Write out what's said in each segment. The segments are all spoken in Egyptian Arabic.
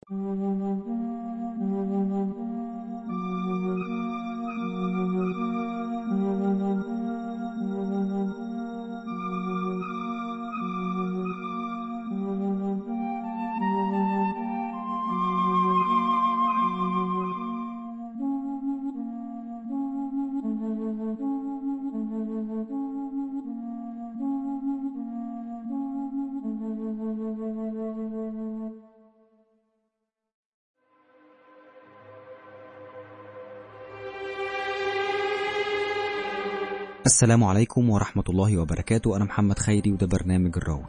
السلام عليكم ورحمة الله وبركاته أنا محمد خيري وده برنامج الراوي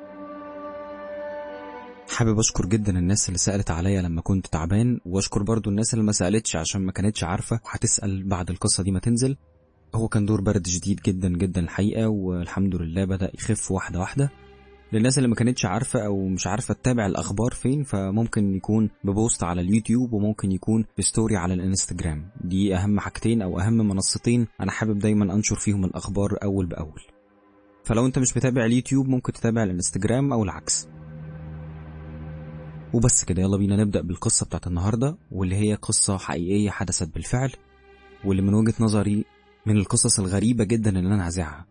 حابب أشكر جدا الناس اللي سألت عليا لما كنت تعبان وأشكر برضو الناس اللي ما سألتش عشان ما كانتش عارفة وهتسأل بعد القصة دي ما تنزل هو كان دور برد شديد جدا جدا الحقيقة والحمد لله بدأ يخف واحدة واحدة للناس اللي ما كانتش عارفة أو مش عارفة تتابع الأخبار فين فممكن يكون ببوست على اليوتيوب وممكن يكون بستوري على الانستجرام دي أهم حاجتين أو أهم منصتين أنا حابب دايما أنشر فيهم الأخبار أول بأول فلو أنت مش متابع اليوتيوب ممكن تتابع الانستجرام أو العكس وبس كده يلا بينا نبدأ بالقصة بتاعت النهاردة واللي هي قصة حقيقية حدثت بالفعل واللي من وجهة نظري من القصص الغريبة جدا اللي أنا هزعها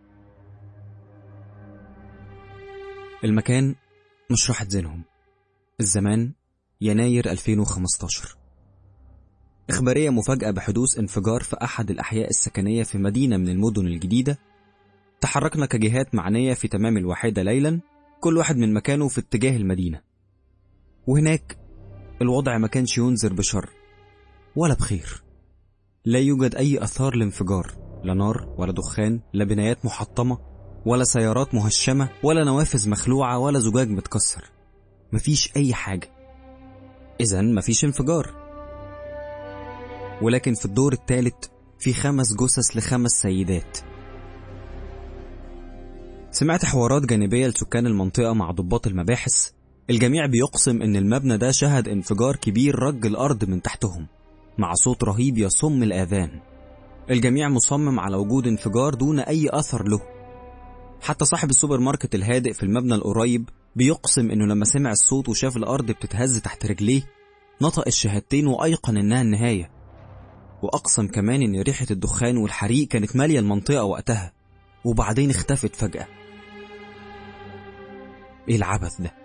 المكان مش راحة زينهم الزمان يناير 2015 إخبارية مفاجأة بحدوث انفجار في أحد الأحياء السكنية في مدينة من المدن الجديدة تحركنا كجهات معنية في تمام الواحدة ليلا كل واحد من مكانه في اتجاه المدينة وهناك الوضع ما كانش ينذر بشر ولا بخير لا يوجد أي أثار لانفجار لا نار ولا دخان لا بنايات محطمة ولا سيارات مهشمة ولا نوافذ مخلوعة ولا زجاج متكسر مفيش أي حاجة إذا مفيش انفجار ولكن في الدور الثالث في خمس جثث لخمس سيدات سمعت حوارات جانبية لسكان المنطقة مع ضباط المباحث الجميع بيقسم إن المبنى ده شهد انفجار كبير رج الأرض من تحتهم مع صوت رهيب يصم الآذان الجميع مصمم على وجود انفجار دون أي أثر له حتى صاحب السوبر ماركت الهادئ في المبنى القريب بيقسم انه لما سمع الصوت وشاف الارض بتتهز تحت رجليه نطق الشهادتين وايقن انها النهايه واقسم كمان ان ريحه الدخان والحريق كانت ماليه المنطقه وقتها وبعدين اختفت فجاه ايه العبث ده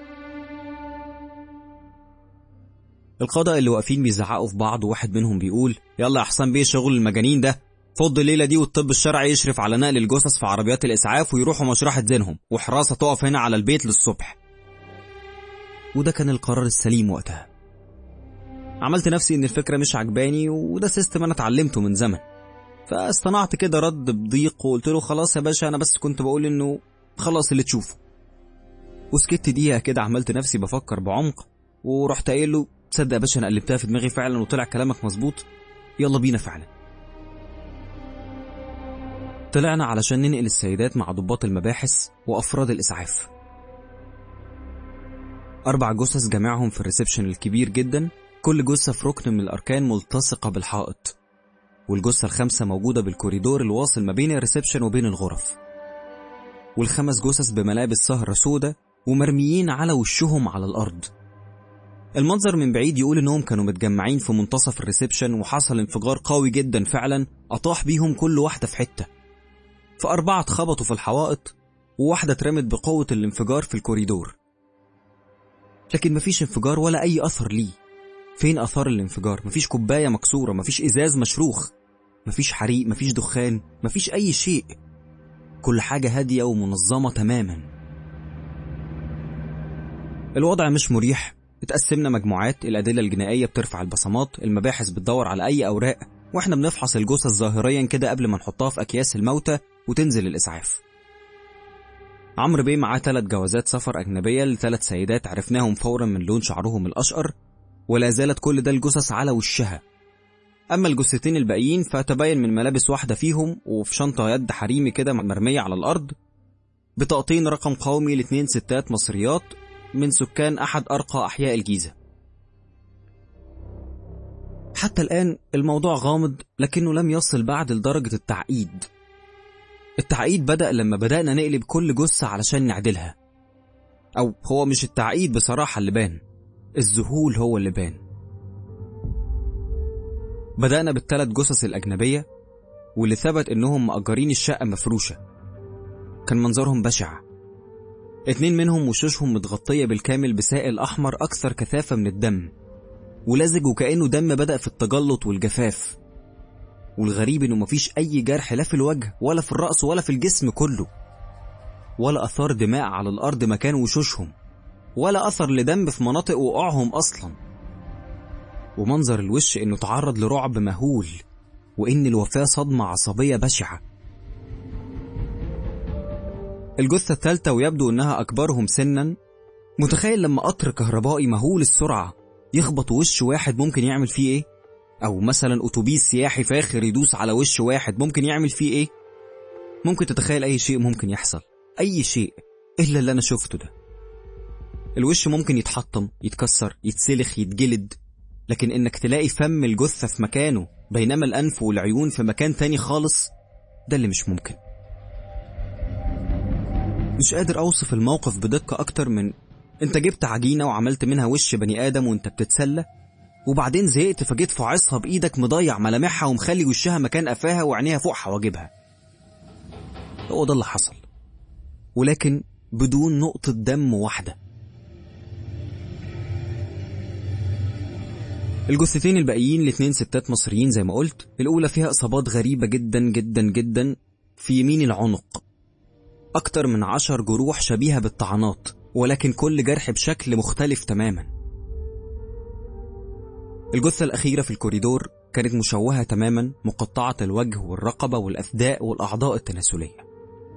القادة اللي واقفين بيزعقوا في بعض وواحد منهم بيقول يلا يا حسام بيه شغل المجانين ده فض الليله دي والطب الشرعي يشرف على نقل الجثث في عربيات الاسعاف ويروحوا مشرحه زينهم وحراسه تقف هنا على البيت للصبح وده كان القرار السليم وقتها عملت نفسي ان الفكره مش عجباني وده سيستم انا اتعلمته من زمن فاصطنعت كده رد بضيق وقلت له خلاص يا باشا انا بس كنت بقول انه خلاص اللي تشوفه وسكت دقيقه كده عملت نفسي بفكر بعمق ورحت قايل له تصدق يا باشا انا قلبتها في دماغي فعلا وطلع كلامك مظبوط يلا بينا فعلا طلعنا علشان ننقل السيدات مع ضباط المباحث وأفراد الإسعاف أربع جثث جمعهم في الريسبشن الكبير جدا كل جثة في ركن من الأركان ملتصقة بالحائط والجثة الخامسة موجودة بالكوريدور الواصل ما بين الريسبشن وبين الغرف والخمس جثث بملابس سهرة سودة ومرميين على وشهم على الأرض المنظر من بعيد يقول انهم كانوا متجمعين في منتصف الريسبشن وحصل انفجار قوي جدا فعلا اطاح بيهم كل واحدة في حتة فأربعة اتخبطوا في الحوائط وواحدة اترمت بقوة الانفجار في الكوريدور لكن مفيش انفجار ولا أي أثر ليه فين أثار الانفجار مفيش كوباية مكسورة مفيش إزاز مشروخ مفيش حريق مفيش دخان مفيش أي شيء كل حاجة هادية ومنظمة تماما الوضع مش مريح اتقسمنا مجموعات الأدلة الجنائية بترفع البصمات المباحث بتدور على أي أوراق واحنا بنفحص الجثث ظاهريا كده قبل ما نحطها في أكياس الموتى وتنزل الإسعاف عمرو بيه معاه ثلاث جوازات سفر أجنبية لثلاث سيدات عرفناهم فورا من لون شعرهم الأشقر ولا زالت كل ده الجثث على وشها أما الجثتين الباقيين فتبين من ملابس واحدة فيهم وفي شنطة يد حريمي كده مرمية على الأرض بطاقتين رقم قومي لاتنين ستات مصريات من سكان أحد أرقى أحياء الجيزة حتى الآن الموضوع غامض لكنه لم يصل بعد لدرجة التعقيد التعقيد بدأ لما بدأنا نقلب كل جثة علشان نعدلها أو هو مش التعقيد بصراحة اللي بان الذهول هو اللي بان بدأنا بالثلاث جثث الأجنبية واللي ثبت إنهم مأجرين الشقة مفروشة كان منظرهم بشع اتنين منهم وشوشهم متغطية بالكامل بسائل أحمر أكثر كثافة من الدم ولزج وكأنه دم بدأ في التجلط والجفاف والغريب إنه مفيش أي جرح لا في الوجه ولا في الرأس ولا في الجسم كله ولا أثار دماء على الأرض مكان وشوشهم ولا أثر لدم في مناطق وقوعهم أصلا ومنظر الوش إنه تعرض لرعب مهول وإن الوفاة صدمة عصبية بشعة الجثة الثالثة ويبدو إنها أكبرهم سنا متخيل لما قطر كهربائي مهول السرعة يخبط وش واحد ممكن يعمل فيه إيه؟ أو مثلا أتوبيس سياحي فاخر يدوس على وش واحد ممكن يعمل فيه إيه؟ ممكن تتخيل أي شيء ممكن يحصل أي شيء إلا اللي أنا شفته ده الوش ممكن يتحطم يتكسر يتسلخ يتجلد لكن إنك تلاقي فم الجثة في مكانه بينما الأنف والعيون في مكان تاني خالص ده اللي مش ممكن مش قادر أوصف الموقف بدقة أكتر من أنت جبت عجينة وعملت منها وش بني آدم وأنت بتتسلى وبعدين زهقت فجيت فعصها بإيدك مضيع ملامحها ومخلي وشها مكان قفاها وعينيها فوق حواجبها هو ده اللي حصل ولكن بدون نقطة دم واحدة الجثتين الباقيين الاتنين ستات مصريين زي ما قلت الأولى فيها إصابات غريبة جدا جدا جدا في يمين العنق أكتر من عشر جروح شبيهة بالطعنات ولكن كل جرح بشكل مختلف تماما الجثة الأخيرة في الكوريدور كانت مشوهة تماما مقطعة الوجه والرقبة والأثداء والأعضاء التناسلية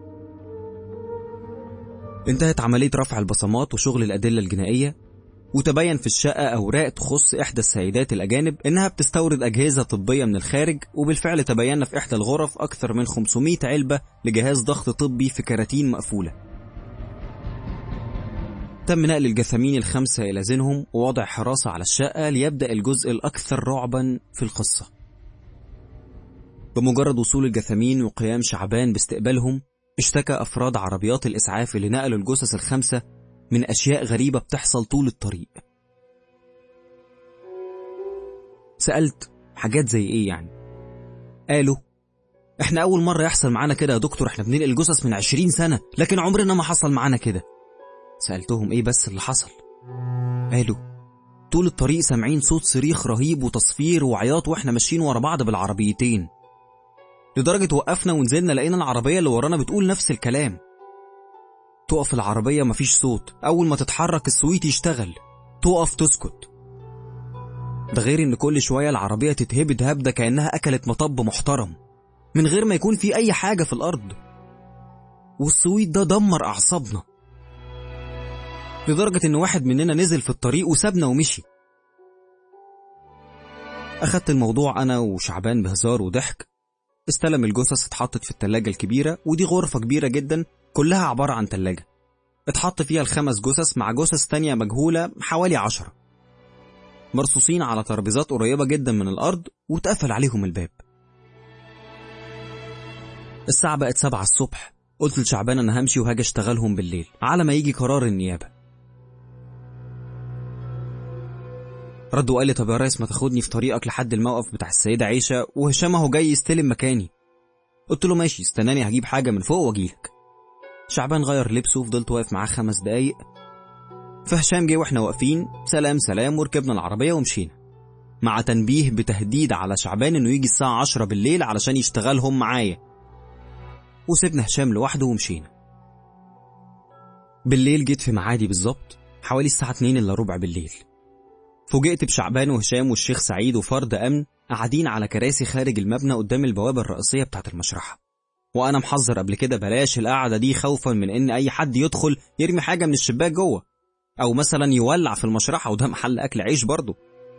انتهت عملية رفع البصمات وشغل الأدلة الجنائية وتبين في الشقة أوراق تخص إحدى السيدات الأجانب إنها بتستورد أجهزة طبية من الخارج وبالفعل تبين في إحدى الغرف أكثر من 500 علبة لجهاز ضغط طبي في كراتين مقفولة تم نقل الجثامين الخمسة إلى زينهم ووضع حراسة على الشقة ليبدأ الجزء الأكثر رعبا في القصة بمجرد وصول الجثامين وقيام شعبان باستقبالهم اشتكى أفراد عربيات الإسعاف اللي نقلوا الجثث الخمسة من أشياء غريبة بتحصل طول الطريق سألت حاجات زي إيه يعني قالوا إحنا أول مرة يحصل معانا كده يا دكتور إحنا بننقل جثث من عشرين سنة لكن عمرنا ما حصل معانا كده سألتهم إيه بس اللي حصل قالوا طول الطريق سامعين صوت صريخ رهيب وتصفير وعياط واحنا ماشيين ورا بعض بالعربيتين لدرجة وقفنا ونزلنا لقينا العربية اللي ورانا بتقول نفس الكلام تقف العربية مفيش صوت أول ما تتحرك السويت يشتغل تقف تسكت ده غير إن كل شوية العربية تتهبد هبدة كأنها أكلت مطب محترم من غير ما يكون في أي حاجة في الأرض والسويت ده دمر أعصابنا لدرجة إن واحد مننا نزل في الطريق وسابنا ومشي أخدت الموضوع أنا وشعبان بهزار وضحك استلم الجثث اتحطت في التلاجة الكبيرة ودي غرفة كبيرة جدا كلها عبارة عن تلاجة اتحط فيها الخمس جثث مع جثث تانية مجهولة حوالي عشرة مرصوصين على ترابيزات قريبة جدا من الأرض واتقفل عليهم الباب الساعة بقت سبعة الصبح قلت لشعبان أنا همشي وهاجي أشتغلهم بالليل على ما يجي قرار النيابة رد وقال لي طب يا ريس ما تاخدني في طريقك لحد الموقف بتاع السيدة عيشة وهشام اهو جاي يستلم مكاني قلت له ماشي استناني هجيب حاجة من فوق واجيلك شعبان غير لبسه وفضلت واقف معاه خمس دقايق فهشام جه واحنا واقفين سلام سلام وركبنا العربية ومشينا مع تنبيه بتهديد على شعبان انه يجي الساعة عشرة بالليل علشان يشتغلهم معايا وسيبنا هشام لوحده ومشينا بالليل جيت في معادي بالظبط حوالي الساعة 2 الا ربع بالليل فوجئت بشعبان وهشام والشيخ سعيد وفرد أمن قاعدين على كراسي خارج المبنى قدام البوابة الرئيسية بتاعة المشرحة وأنا محذر قبل كده بلاش القعدة دي خوفا من إن أي حد يدخل يرمي حاجة من الشباك جوه أو مثلا يولع في المشرحة وده محل أكل عيش برضه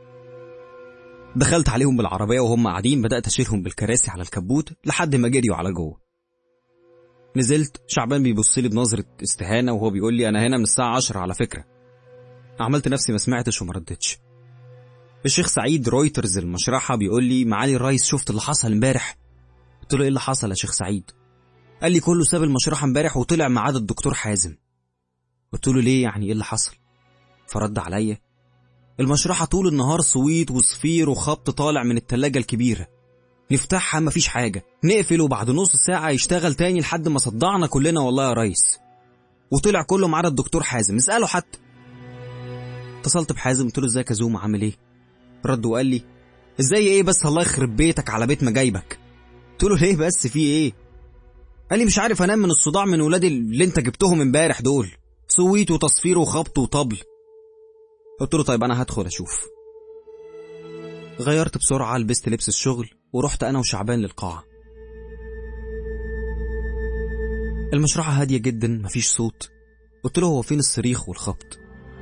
دخلت عليهم بالعربية وهم قاعدين بدأت أشيلهم بالكراسي على الكبوت لحد ما جريوا على جوه نزلت شعبان بيبص لي بنظرة استهانة وهو بيقول لي أنا هنا من الساعة 10 على فكرة عملت نفسي ما سمعتش وما ردتش الشيخ سعيد رويترز المشرحة بيقول لي معالي الرئيس شفت اللي حصل امبارح قلت له ايه اللي حصل يا شيخ سعيد قال لي كله ساب المشرحة امبارح وطلع ميعاد الدكتور حازم قلت له ليه يعني ايه اللي حصل فرد عليا المشرحة طول النهار صويت وصفير وخبط طالع من التلاجة الكبيرة نفتحها مفيش حاجة نقفل وبعد نص ساعة يشتغل تاني لحد ما صدعنا كلنا والله يا ريس وطلع كله ما عدا الدكتور حازم نسأله حتى اتصلت بحازم قلت له ازيك يا زوم عامل ايه رد وقال لي ازاي ايه بس الله يخرب بيتك على بيت ما جايبك قلت له ليه بس في ايه قال لي مش عارف انام من الصداع من ولادي اللي انت جبتهم امبارح دول صويت وتصفير وخبط وطبل قلت له طيب انا هدخل اشوف غيرت بسرعة لبست لبس الشغل ورحت انا وشعبان للقاعة المشرحة هادية جدا مفيش صوت قلت له هو فين الصريخ والخبط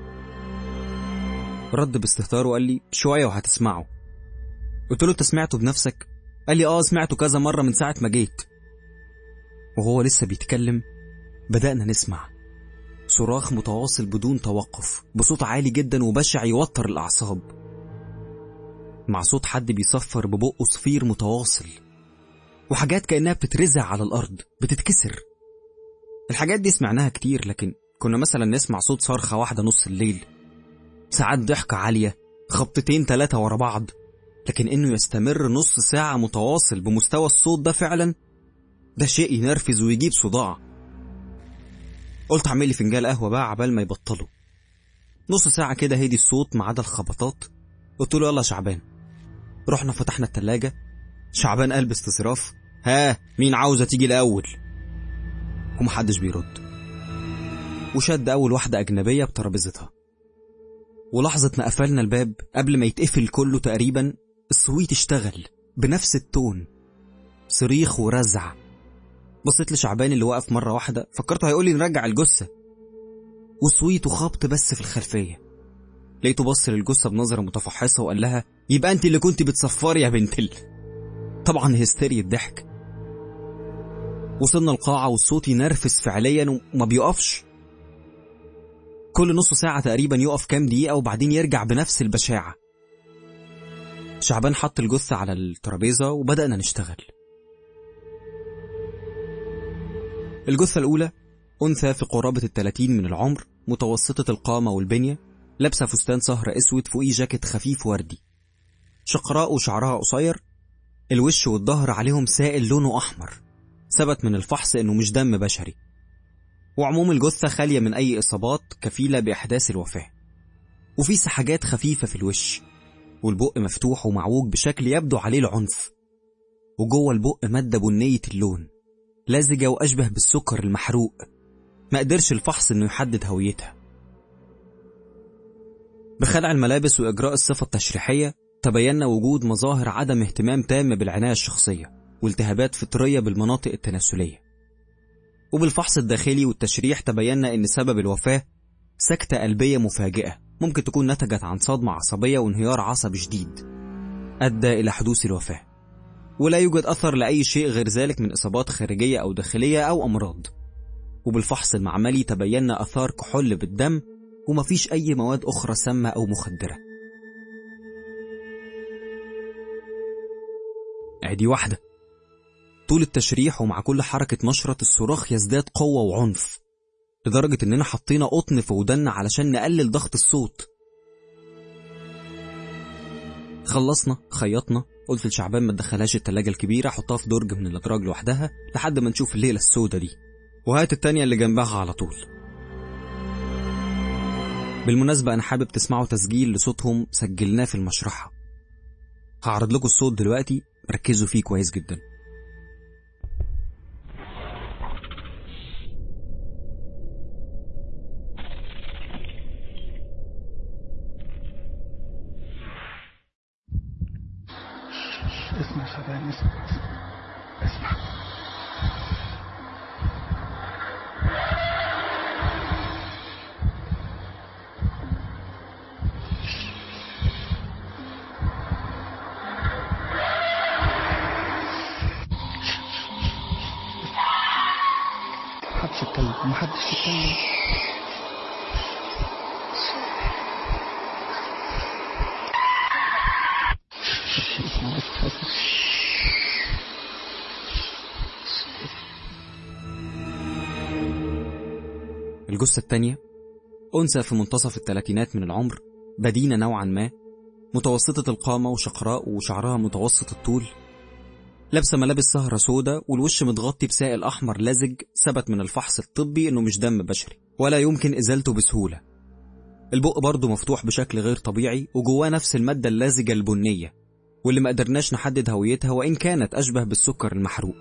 رد باستهتار وقال لي شوية وهتسمعه قلت له انت سمعته بنفسك قال لي اه سمعته كذا مرة من ساعة ما جيت وهو لسه بيتكلم بدأنا نسمع صراخ متواصل بدون توقف بصوت عالي جدا وبشع يوتر الأعصاب مع صوت حد بيصفر ببقه صفير متواصل وحاجات كأنها بتترزع على الأرض بتتكسر الحاجات دي سمعناها كتير لكن كنا مثلا نسمع صوت صرخة واحدة نص الليل ساعات ضحكة عالية خبطتين تلاتة ورا بعض لكن إنه يستمر نص ساعة متواصل بمستوى الصوت ده فعلا ده شيء ينرفز ويجيب صداع قلت اعمل لي فنجان قهوة بقى عبال ما يبطلوا نص ساعة كده هدي الصوت ما عدا الخبطات قلت له يلا يا شعبان رحنا فتحنا التلاجة شعبان قال باستظراف ها مين عاوزة تيجي الأول ومحدش بيرد وشد أول واحدة أجنبية بترابيزتها ولحظة ما قفلنا الباب قبل ما يتقفل كله تقريبا الصويت اشتغل بنفس التون صريخ ورزع بصيت لشعبان اللي واقف مرة واحدة فكرته هيقول لي نرجع الجثة وصويت وخبط بس في الخلفية لقيته بص للجثة بنظرة متفحصة وقال لها يبقى انت اللي كنت بتصفري يا بنت ال طبعا هستيريا الضحك وصلنا القاعة والصوت ينرفز فعليا وما بيقفش كل نص ساعة تقريبا يقف كام دقيقة وبعدين يرجع بنفس البشاعة شعبان حط الجثة على الترابيزة وبدأنا نشتغل الجثة الأولى أنثى في قرابة التلاتين من العمر متوسطة القامة والبنية لابسة فستان سهر أسود فوقيه جاكيت خفيف وردي شقراء وشعرها قصير الوش والظهر عليهم سائل لونه أحمر ثبت من الفحص إنه مش دم بشري وعموم الجثة خالية من أي إصابات كفيلة بإحداث الوفاة وفي سحاجات خفيفة في الوش والبق مفتوح ومعوج بشكل يبدو عليه العنف وجوه البق مادة بنية اللون لازجة وأشبه بالسكر المحروق ما قدرش الفحص إنه يحدد هويتها بخلع الملابس وإجراء الصفة التشريحية تبين وجود مظاهر عدم اهتمام تام بالعناية الشخصية والتهابات فطرية بالمناطق التناسلية وبالفحص الداخلي والتشريح تبين أن سبب الوفاة سكتة قلبية مفاجئة ممكن تكون نتجت عن صدمة عصبية وانهيار عصبي شديد أدى إلى حدوث الوفاة ولا يوجد أثر لأي شيء غير ذلك من إصابات خارجية أو داخلية أو أمراض وبالفحص المعملي تبين أثار كحول بالدم ومفيش أي مواد أخرى سامة أو مخدرة ادي واحدة طول التشريح ومع كل حركة مشرط الصراخ يزداد قوة وعنف لدرجة إننا حطينا قطن في ودنا علشان نقلل ضغط الصوت خلصنا خيطنا قلت لشعبان ما تدخلهاش التلاجة الكبيرة حطها في درج من الأدراج لوحدها لحد ما نشوف الليلة السودة دي وهات التانية اللي جنبها على طول بالمناسبة أنا حابب تسمعوا تسجيل لصوتهم سجلناه في المشرحة هعرض لكم الصوت دلوقتي ركزوا فيه كويس جدا اسمع شباب اسمع اسمع محدش يتكلم محدش يتكلم اسمع اسمع اسمع الجثة التانية أنثى في منتصف الثلاثينات من العمر بدينة نوعا ما متوسطة القامة وشقراء وشعرها متوسط الطول لابسة ملابس سهرة سودة والوش متغطي بسائل أحمر لزج ثبت من الفحص الطبي إنه مش دم بشري ولا يمكن إزالته بسهولة البق برضه مفتوح بشكل غير طبيعي وجواه نفس المادة اللزجة البنية واللي ما قدرناش نحدد هويتها وإن كانت أشبه بالسكر المحروق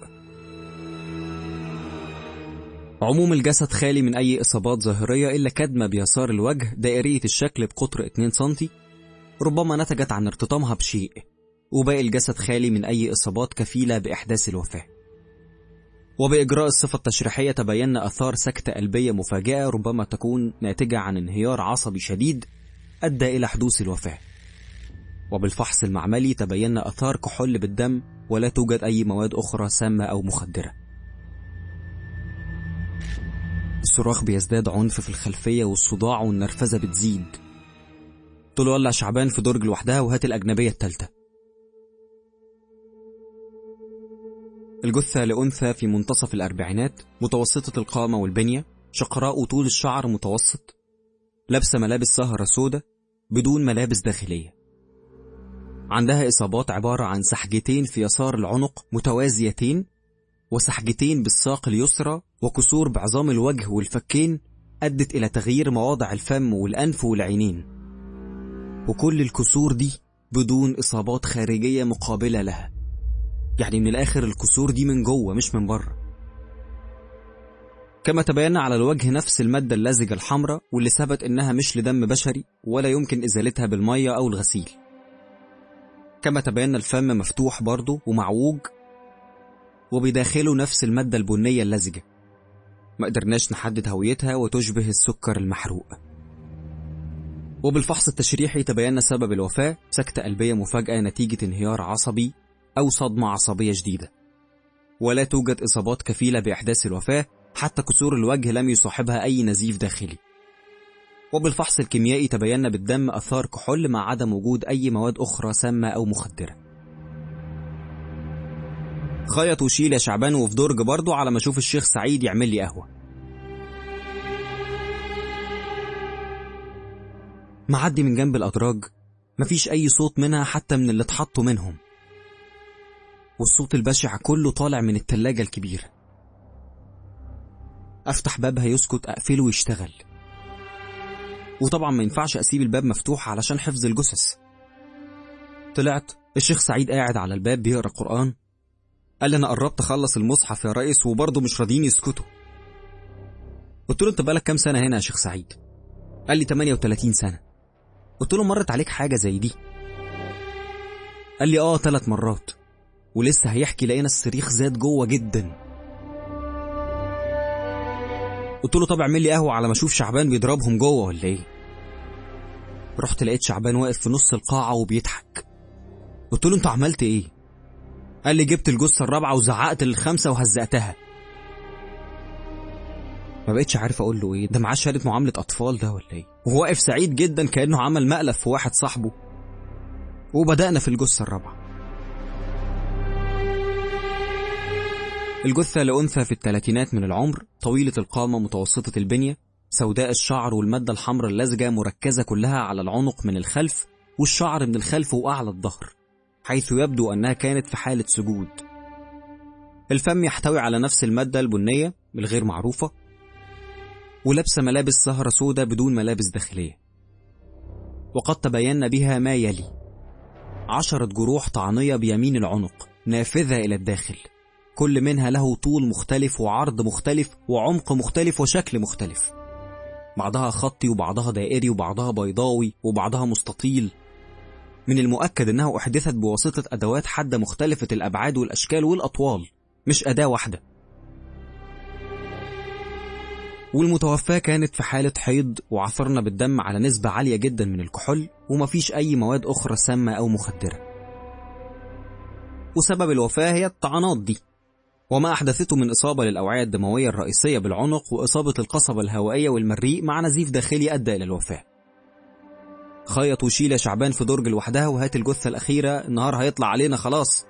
عموم الجسد خالي من أي إصابات ظاهرية إلا كدمة بيسار الوجه دائرية الشكل بقطر 2 سنتي ربما نتجت عن ارتطامها بشيء وباقي الجسد خالي من أي إصابات كفيلة بإحداث الوفاة وبإجراء الصفة التشريحية تبين أثار سكتة قلبية مفاجئة ربما تكون ناتجة عن انهيار عصبي شديد أدى إلى حدوث الوفاة وبالفحص المعملي تبين أثار كحول بالدم ولا توجد أي مواد أخرى سامة أو مخدرة الصراخ بيزداد عنف في الخلفية والصداع والنرفزة بتزيد قلت له ولع شعبان في درج لوحدها وهات الأجنبية التالتة الجثة لأنثى في منتصف الأربعينات متوسطة القامة والبنية شقراء وطول الشعر متوسط لابسة ملابس سهرة سودة بدون ملابس داخلية عندها إصابات عبارة عن سحجتين في يسار العنق متوازيتين وسحجتين بالساق اليسرى وكسور بعظام الوجه والفكين أدت إلى تغيير مواضع الفم والأنف والعينين وكل الكسور دي بدون إصابات خارجية مقابلة لها يعني من الآخر الكسور دي من جوه مش من بره كما تبين على الوجه نفس المادة اللزجة الحمراء واللي ثبت إنها مش لدم بشري ولا يمكن إزالتها بالمية أو الغسيل كما تبين الفم مفتوح برضه ومعوج وبداخله نفس المادة البنية اللزجة ما قدرناش نحدد هويتها وتشبه السكر المحروق وبالفحص التشريحي تبين سبب الوفاة سكتة قلبية مفاجئة نتيجة انهيار عصبي أو صدمة عصبية شديدة ولا توجد إصابات كفيلة بإحداث الوفاة حتى كسور الوجه لم يصاحبها أي نزيف داخلي وبالفحص الكيميائي تبين بالدم أثار كحول مع عدم وجود أي مواد أخرى سامة أو مخدرة خيط وشيل يا شعبان وفي درج برضه على ما اشوف الشيخ سعيد يعمل لي قهوه معدي من جنب الادراج مفيش اي صوت منها حتى من اللي اتحطوا منهم والصوت البشع كله طالع من التلاجة الكبيرة افتح بابها يسكت اقفله ويشتغل وطبعا ما ينفعش اسيب الباب مفتوح علشان حفظ الجثث طلعت الشيخ سعيد قاعد على الباب بيقرا قران قال لي انا قربت اخلص المصحف يا ريس وبرضه مش راضيين يسكتوا قلت له انت بقالك كام سنه هنا يا شيخ سعيد قال لي 38 سنه قلت له مرت عليك حاجه زي دي قال لي اه ثلاث مرات ولسه هيحكي لقينا الصريخ زاد جوه جدا قلت له طب اعمل لي قهوه على ما اشوف شعبان بيضربهم جوه ولا ايه رحت لقيت شعبان واقف في نص القاعه وبيضحك قلت له انت عملت ايه قال لي جبت الجثة الرابعة وزعقت للخمسة وهزقتها ما بقتش عارف اقول له ايه ده معاه شهادة معاملة اطفال ده ولا ايه وهو واقف سعيد جدا كأنه عمل مقلب في واحد صاحبه وبدأنا في الجثة الرابعة الجثة لأنثى في الثلاثينات من العمر طويلة القامة متوسطة البنية سوداء الشعر والمادة الحمراء اللزجة مركزة كلها على العنق من الخلف والشعر من الخلف وأعلى الظهر حيث يبدو أنها كانت في حالة سجود الفم يحتوي على نفس المادة البنية الغير معروفة ولابسة ملابس سهرة سودة بدون ملابس داخلية وقد تبين بها ما يلي عشرة جروح طعنية بيمين العنق نافذة إلى الداخل كل منها له طول مختلف وعرض مختلف وعمق مختلف وشكل مختلف بعضها خطي وبعضها دائري وبعضها بيضاوي وبعضها مستطيل من المؤكد انها احدثت بواسطه ادوات حاده مختلفه الابعاد والاشكال والاطوال مش اداه واحده والمتوفاة كانت في حالة حيض وعثرنا بالدم على نسبة عالية جدا من الكحول ومفيش أي مواد أخرى سامة أو مخدرة وسبب الوفاة هي الطعنات دي وما أحدثته من إصابة للأوعية الدموية الرئيسية بالعنق وإصابة القصبة الهوائية والمريء مع نزيف داخلي أدى إلى الوفاة خيط وشيل يا شعبان في درج لوحدها وهات الجثة الأخيرة النهار هيطلع علينا خلاص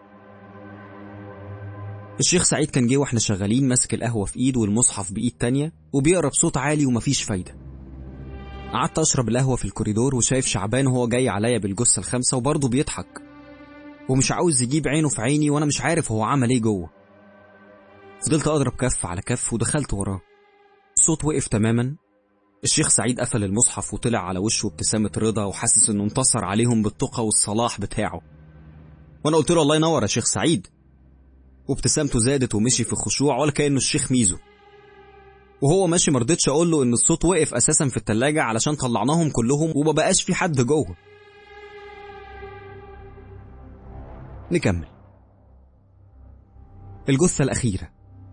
الشيخ سعيد كان جه واحنا شغالين ماسك القهوة في ايد والمصحف بإيد تانية وبيقرا بصوت عالي ومفيش فايدة قعدت أشرب القهوة في الكوريدور وشايف شعبان وهو جاي عليا بالجثة الخامسة وبرضه بيضحك ومش عاوز يجيب عينه في عيني وأنا مش عارف هو عمل إيه جوه فضلت أضرب كف على كف ودخلت وراه الصوت وقف تماما الشيخ سعيد قفل المصحف وطلع على وشه ابتسامة رضا وحاسس إنه انتصر عليهم بالتقى والصلاح بتاعه وأنا قلت له الله ينور يا شيخ سعيد وابتسامته زادت ومشي في خشوع ولا كأنه الشيخ ميزو وهو ماشي مرضتش اقول له ان الصوت وقف اساسا في التلاجة علشان طلعناهم كلهم وما بقاش في حد جوه نكمل الجثة الأخيرة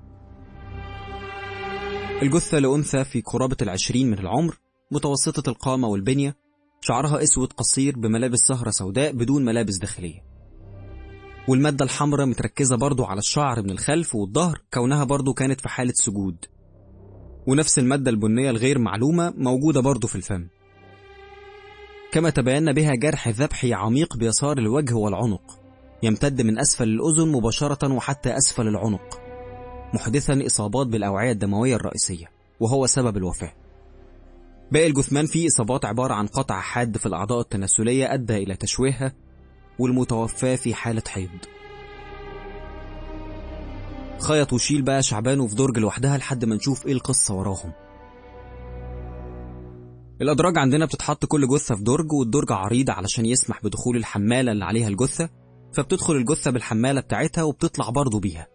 الجثة لأنثى في قرابة العشرين من العمر متوسطة القامة والبنية شعرها أسود قصير بملابس سهرة سوداء بدون ملابس داخلية والمادة الحمراء متركزة برضو على الشعر من الخلف والظهر كونها برضو كانت في حالة سجود ونفس المادة البنية الغير معلومة موجودة برضو في الفم كما تبين بها جرح ذبحي عميق بيسار الوجه والعنق يمتد من أسفل الأذن مباشرة وحتى أسفل العنق محدثا إصابات بالأوعية الدموية الرئيسية وهو سبب الوفاة باقي الجثمان فيه إصابات عبارة عن قطع حاد في الأعضاء التناسلية أدى إلى تشويهها والمتوفاة في حالة حيض خيط وشيل بقى شعبان في درج لوحدها لحد ما نشوف ايه القصة وراهم الأدراج عندنا بتتحط كل جثة في درج والدرج عريض علشان يسمح بدخول الحمالة اللي عليها الجثة فبتدخل الجثة بالحمالة بتاعتها وبتطلع برضه بيها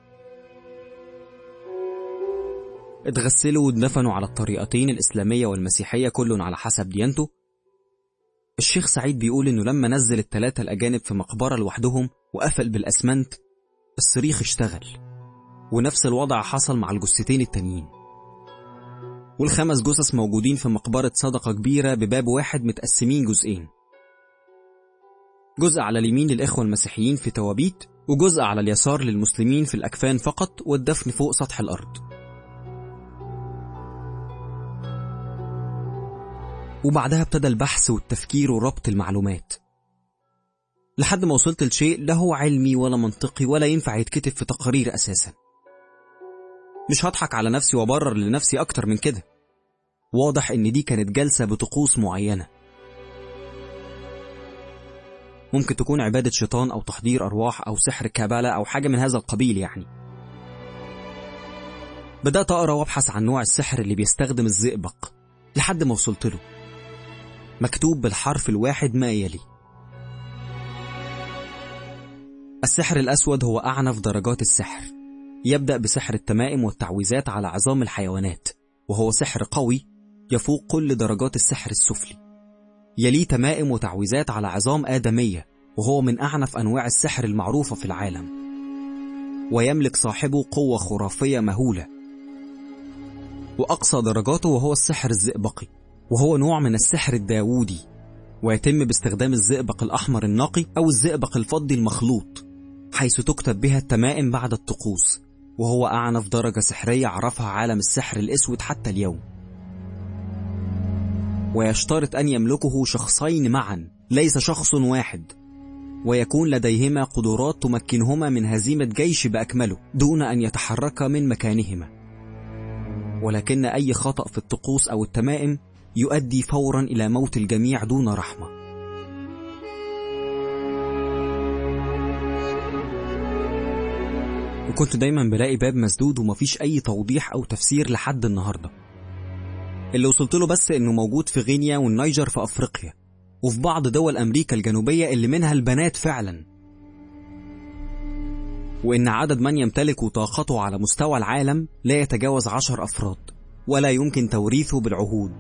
اتغسلوا واتدفنوا على الطريقتين الإسلامية والمسيحية كل على حسب ديانته الشيخ سعيد بيقول إنه لما نزل التلاتة الأجانب في مقبرة لوحدهم وقفل بالأسمنت الصريخ اشتغل ونفس الوضع حصل مع الجثتين التانيين والخمس جثث موجودين في مقبرة صدقة كبيرة بباب واحد متقسمين جزئين جزء على اليمين للإخوة المسيحيين في توابيت وجزء على اليسار للمسلمين في الأكفان فقط والدفن فوق سطح الأرض وبعدها ابتدى البحث والتفكير وربط المعلومات لحد ما وصلت لشيء لا هو علمي ولا منطقي ولا ينفع يتكتب في تقارير أساسا مش هضحك على نفسي وابرر لنفسي أكتر من كده واضح إن دي كانت جلسة بطقوس معينة ممكن تكون عبادة شيطان أو تحضير أرواح أو سحر كابالة أو حاجة من هذا القبيل يعني بدأت أقرأ وأبحث عن نوع السحر اللي بيستخدم الزئبق لحد ما وصلت له مكتوب بالحرف الواحد ما يلي السحر الأسود هو أعنف درجات السحر يبدأ بسحر التمائم والتعويذات على عظام الحيوانات وهو سحر قوي يفوق كل درجات السحر السفلي يليه تمائم وتعويذات على عظام آدمية وهو من أعنف أنواع السحر المعروفة في العالم ويملك صاحبه قوة خرافية مهولة وأقصى درجاته وهو السحر الزئبقي وهو نوع من السحر الداوودي ويتم باستخدام الزئبق الأحمر النقي أو الزئبق الفضي المخلوط حيث تكتب بها التمائم بعد الطقوس وهو أعنف درجة سحرية عرفها عالم السحر الأسود حتى اليوم ويشترط أن يملكه شخصين معا ليس شخص واحد ويكون لديهما قدرات تمكنهما من هزيمة جيش بأكمله دون أن يتحركا من مكانهما ولكن أي خطأ في الطقوس أو التمائم يؤدي فورا إلى موت الجميع دون رحمة وكنت دايما بلاقي باب مسدود ومفيش أي توضيح أو تفسير لحد النهاردة اللي وصلت له بس إنه موجود في غينيا والنيجر في أفريقيا وفي بعض دول أمريكا الجنوبية اللي منها البنات فعلا وإن عدد من يمتلك طاقته على مستوى العالم لا يتجاوز عشر أفراد ولا يمكن توريثه بالعهود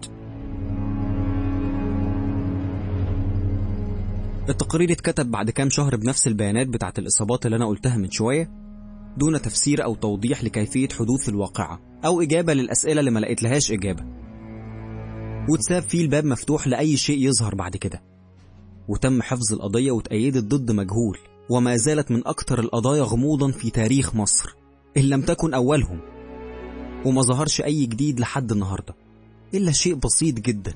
التقرير اتكتب بعد كام شهر بنفس البيانات بتاعت الإصابات اللي أنا قلتها من شوية دون تفسير أو توضيح لكيفية حدوث الواقعة أو إجابة للأسئلة اللي ما لقيت لهاش إجابة واتساب فيه الباب مفتوح لأي شيء يظهر بعد كده وتم حفظ القضية وتأيدت ضد مجهول وما زالت من أكثر القضايا غموضا في تاريخ مصر إن لم تكن أولهم وما ظهرش أي جديد لحد النهاردة إلا شيء بسيط جدا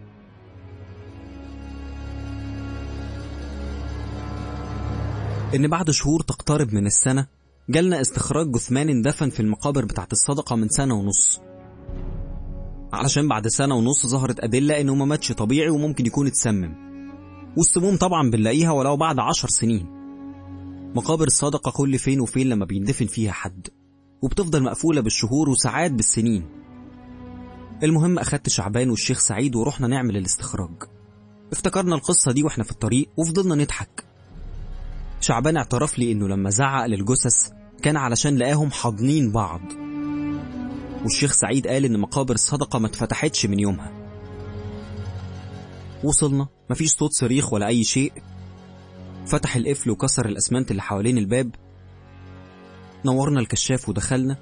إن بعد شهور تقترب من السنة جالنا استخراج جثمان اندفن في المقابر بتاعت الصدقة من سنة ونص علشان بعد سنة ونص ظهرت أدلة إنه ما ماتش طبيعي وممكن يكون اتسمم والسموم طبعا بنلاقيها ولو بعد عشر سنين مقابر الصدقة كل فين وفين لما بيندفن فيها حد وبتفضل مقفولة بالشهور وساعات بالسنين المهم أخدت شعبان والشيخ سعيد ورحنا نعمل الاستخراج افتكرنا القصة دي واحنا في الطريق وفضلنا نضحك شعبان اعترف لي انه لما زعق للجثث كان علشان لقاهم حاضنين بعض والشيخ سعيد قال ان مقابر الصدقة ما اتفتحتش من يومها وصلنا مفيش صوت صريخ ولا اي شيء فتح القفل وكسر الاسمنت اللي حوالين الباب نورنا الكشاف ودخلنا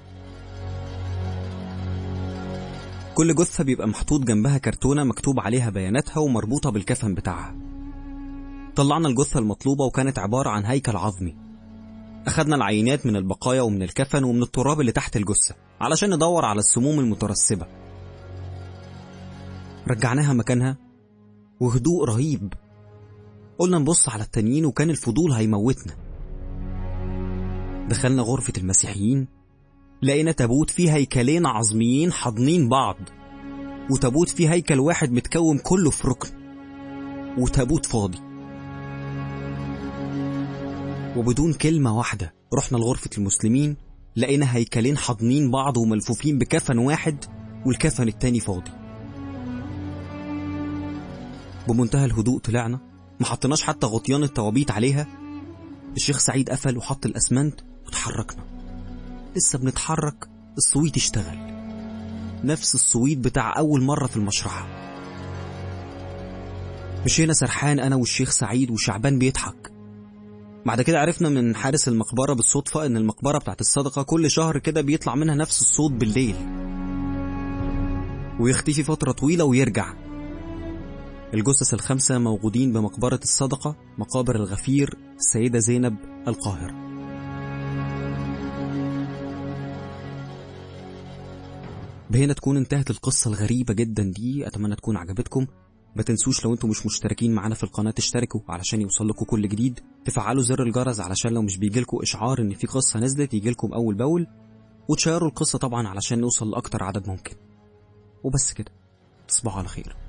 كل جثة بيبقى محطوط جنبها كرتونة مكتوب عليها بياناتها ومربوطة بالكفن بتاعها طلعنا الجثة المطلوبة وكانت عبارة عن هيكل عظمي أخدنا العينات من البقايا ومن الكفن ومن التراب اللي تحت الجثة علشان ندور على السموم المترسبة رجعناها مكانها وهدوء رهيب قلنا نبص على التانيين وكان الفضول هيموتنا دخلنا غرفة المسيحيين لقينا تابوت فيه هيكلين عظميين حاضنين بعض وتابوت فيه هيكل واحد متكون كله في ركن وتابوت فاضي وبدون كلمة واحدة رحنا لغرفة المسلمين لقينا هيكلين حاضنين بعض وملفوفين بكفن واحد والكفن التاني فاضي بمنتهى الهدوء طلعنا ما حطيناش حتى غطيان التوابيت عليها الشيخ سعيد قفل وحط الأسمنت وتحركنا لسه بنتحرك الصويت اشتغل نفس الصويت بتاع أول مرة في المشرحة مشينا سرحان أنا والشيخ سعيد وشعبان بيضحك بعد كده عرفنا من حارس المقبرة بالصدفة إن المقبرة بتاعت الصدقة كل شهر كده بيطلع منها نفس الصوت بالليل ويختفي فترة طويلة ويرجع الجثث الخمسة موجودين بمقبرة الصدقة مقابر الغفير السيدة زينب القاهرة بهنا تكون انتهت القصة الغريبة جدا دي أتمنى تكون عجبتكم ما تنسوش لو انتم مش مشتركين معانا في القناة تشتركوا علشان يوصل لكم كل جديد تفعلوا زر الجرس علشان لو مش بيجيلكوا إشعار إن في قصة نزلت يجيلكم أول بأول وتشيروا القصة طبعا علشان نوصل لأكتر عدد ممكن وبس كده تصبحوا على خير